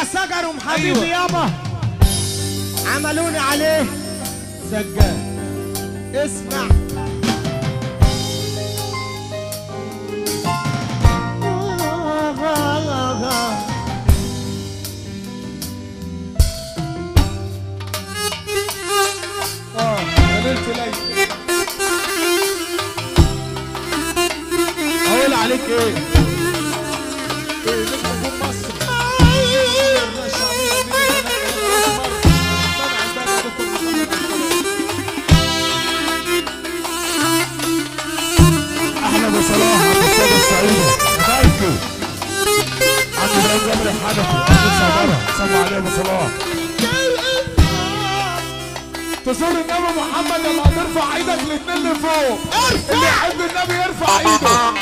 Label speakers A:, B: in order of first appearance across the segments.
A: اسمع سجرهم حبيبي يابا عملوني عليه سجاد اسمع
B: اه يا ليلة ليلى
A: اقول عليك ايه
B: ايه نجم نجوم مصر الرئاسة الشعبية أمير البنات الأسمر منع البلد دكتور محمد
C: احلى بصلاح عبد السيد السعيدي ثانك عبد ابراهيم جابر الحنفي عبد الصبره صلوا عليه بصلاح
B: تزور النبي محمد اللي هترفع ايدك الاتنين لفوق ارفع اللي يحب النبي يرفع ايده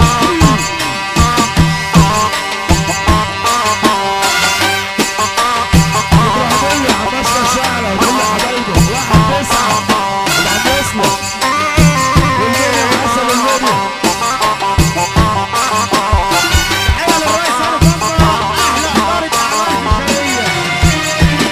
C: ابراهيميه عماشنا شعره وكل حبايبه واحد تسعه وبعد اسمه والمية حسن المية
A: تحيه للرئيس ابو بكر احلى اداره اعمال في الخيريه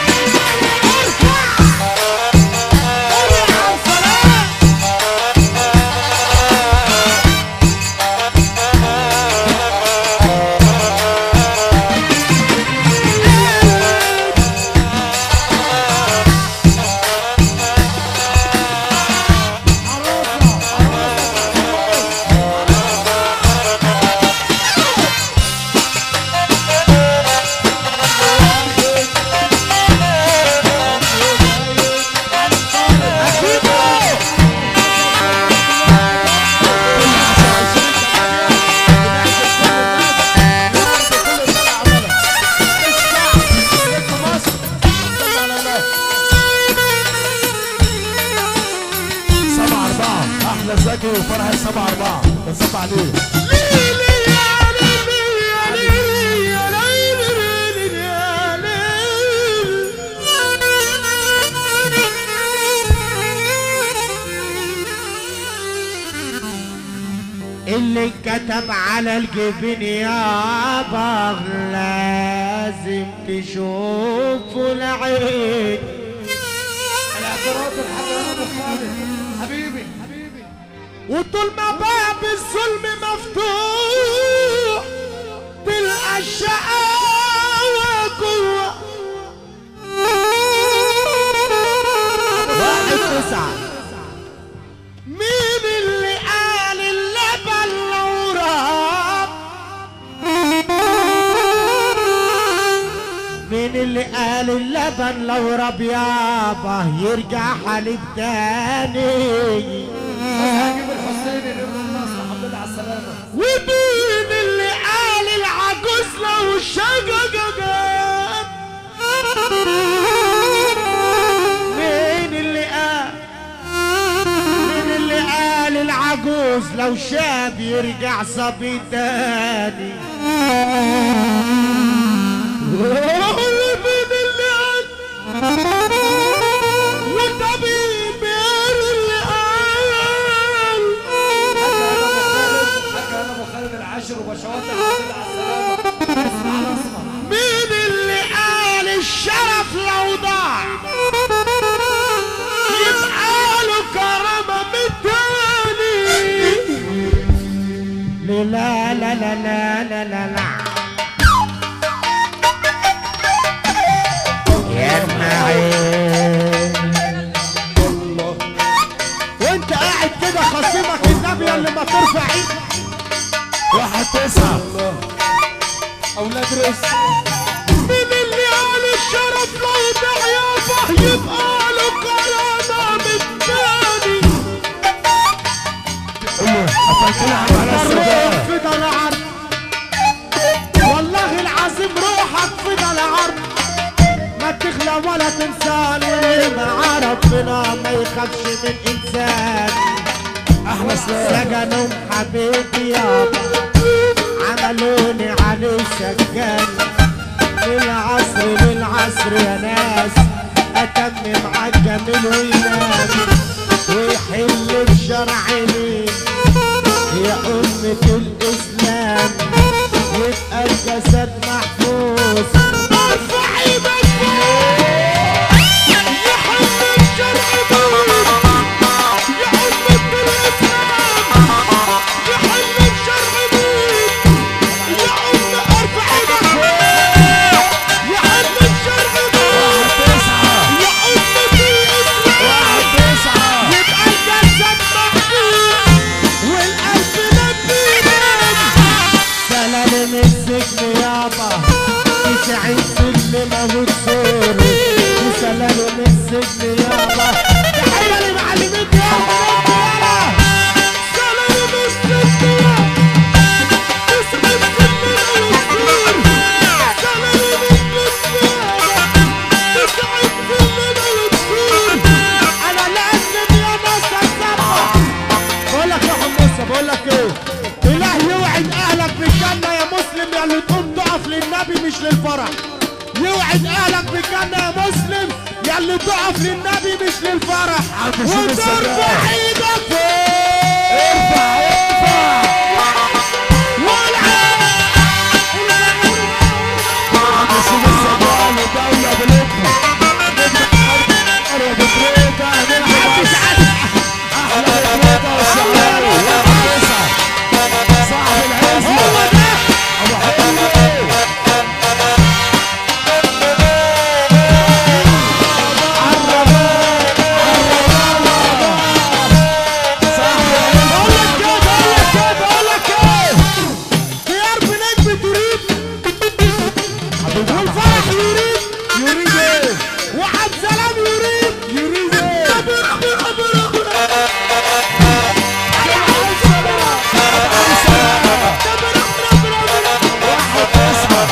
C: سبعة أربعة أحلى زكي وفرح سبعة أربعة بنصب عليه
A: اللي كتب على الجبين يابا لازم تشوفوا العين
B: الاعتراض الحاج ابو خالد حبيبي حبيبي
A: وطول ما باب الظلم مفتوح تلقى الشقاوة جوه واحد تسعة مين اللي قال اللبن لو راب مين اللي قال اللبن لو راب يابا يرجع حليب تاني
B: هجيب الحسيني لابن النصر الحمد لله على السلامه
A: ومين اللي قال العجوز لو شجججت مين اللي قال مين اللي قال العجوز لو شاب يرجع صبي تاني مين اللي قال والطبيب اللي قال
B: حاج ابو خالد العاشر وبشوات الحمد لله على السلامه اسمع الاسمر
A: مين اللي قال الشرف لو ضاع يبقى له كرامة من تاني لا لا لا لا لا لا لا يا معين وانت قاعد كده خصيمك النبي اللي ما ترفع ايدك
C: واحد تسعة
B: اولاد رزق
A: مين اللي قال الشرف لو ضاع يابا يبقى له كرامة من تاني
C: قول قفلت لها على
A: الروح
C: السجاد
A: في ده العرض والله العظيم روحك في ده العرض ما تخلى ولا تنسان مع ربنا ما يخافش من انسان
C: احلى سلام
A: سجنهم حبيبي يابا عملوني عليه سجان للعصر للعصر يا ناس اتمم عالجميل وينام ويحل الشرع ليه يا أمة الإسلام يبقى الجسد محفوظ تسعين سلمة وتصور وسلام من السجن يابا تحية لمعلمين يابا يابا سلام من السجن يابا تسعين سلمة وتصور سلام من السجن يابا تسعين سلمة وتصور أنا لازم يا ناس الزرقاء بقول لك يا حمصة بقول لك ايه اله يوعد اهلك بالجنة يا مسلم يا اللي تقوم تقف للنبي مش للفرح يوعد اهلك بالجنة يا مسلم يا اللي تقف للنبي مش للفرح
C: عم شوف السلام.
A: وترفع ايدك فوق
C: ارفع ارفع
A: والعب
C: عم شوف السجال ودولة بالإبرة نبدأ حرب يا بتريكة هنلعب أحلى بتريكة والشعراوي واحد تسعة صاحب العزة
A: هو ده
C: أبو حلمي
A: بقول لك ايه بقول لك ايه بقول لك ايه خيار بنجم تريد والفرح يريد
C: يريد ايه؟
A: وعبد سلام يريد
C: يريد ايه؟ واحد تسعة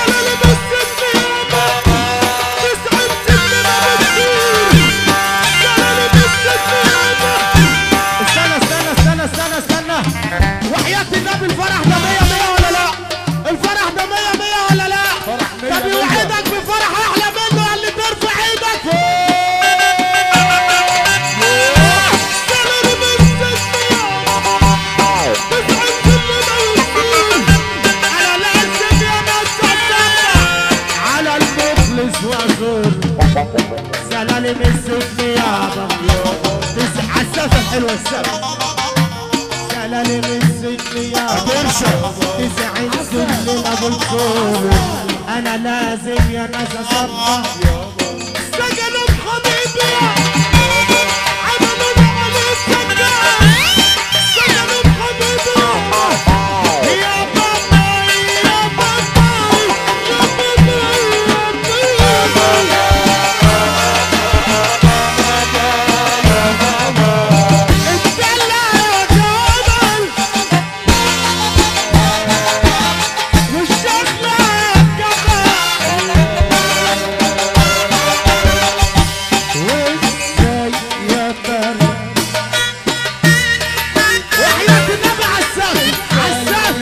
A: استنى استنى استنى استنى استنى وحياة النبي الفرح ده مية مية ولا لا؟ الفرح ده مية مية ولا لا؟
C: فرح مية
A: طب
C: مية.
A: يوعدك بفرح أحلى منه اللي ترفع ايدك فوق على العزم يا ناس السما على المخلص وأزور سلالم السفن يابا تسع السفن حلوة السفن سلالم السفن يابا
C: برشا
A: تسعين سلم ابو الكور انا لازم يا ناس اصبح سجنوا بحبيبي عملوا على السجان سجنوا بحبيبي يا بابا يا بابا يا بابا يا بابا اتدلع يا جمال والشغلة كمان وازاي يا ترى وحياة النبي عالسلام عالسلام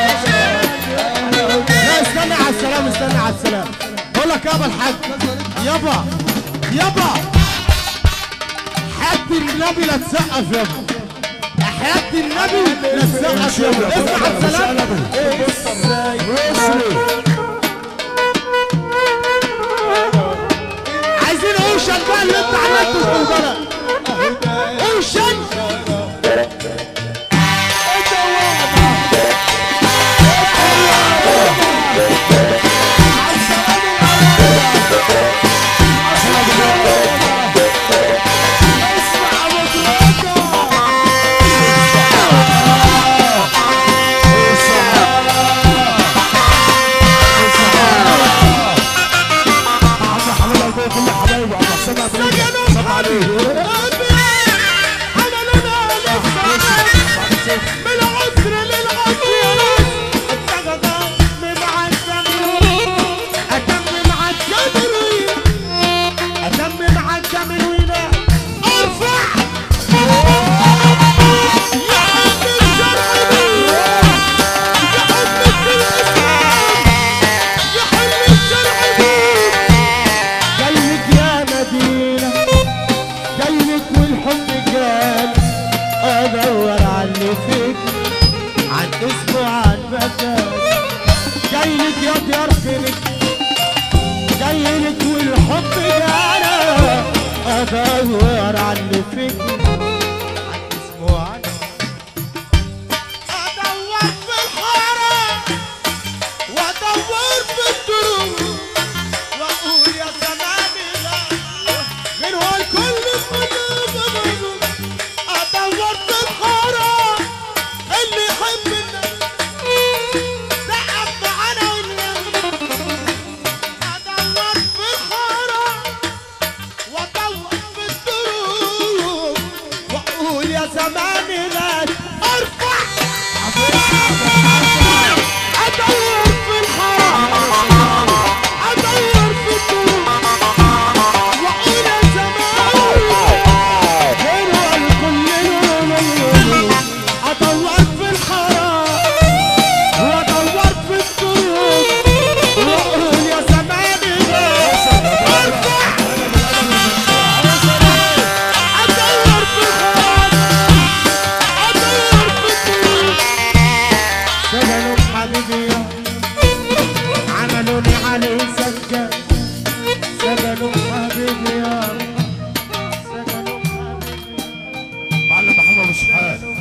A: لا استنى على السلام استنى على السلام بقول لك يابا الحاج يابا يابا حياة النبي لا تسقف يابا حياة النبي لا تسقف يابا اسمع السلام ازاي عايزين اوشن بقى اللي انت عملته في البلد اوشن
C: عم حبيب قلبي كل حبايبه عم حسام أبريكا صب عليه
A: بالعسر للعسر أتم مع التمرين أتم مع التمرين ارفع يا عم الشرعي يا عم الإسلام يا حل الشرعي جايلك يا مدينة جايلك والحب جال ادور على اللي فيك عن اسمه عن مكان جايلك يا ديار خيرك جايلك والحب جال ادور على اللي فيك عن اسمه عن ادور في الحارة وادور في الدروب واقول يا زماني لا غير هو الكل قلوب ادور في الحارة اللي يحب الناس سقف معانا والنبي
C: شحات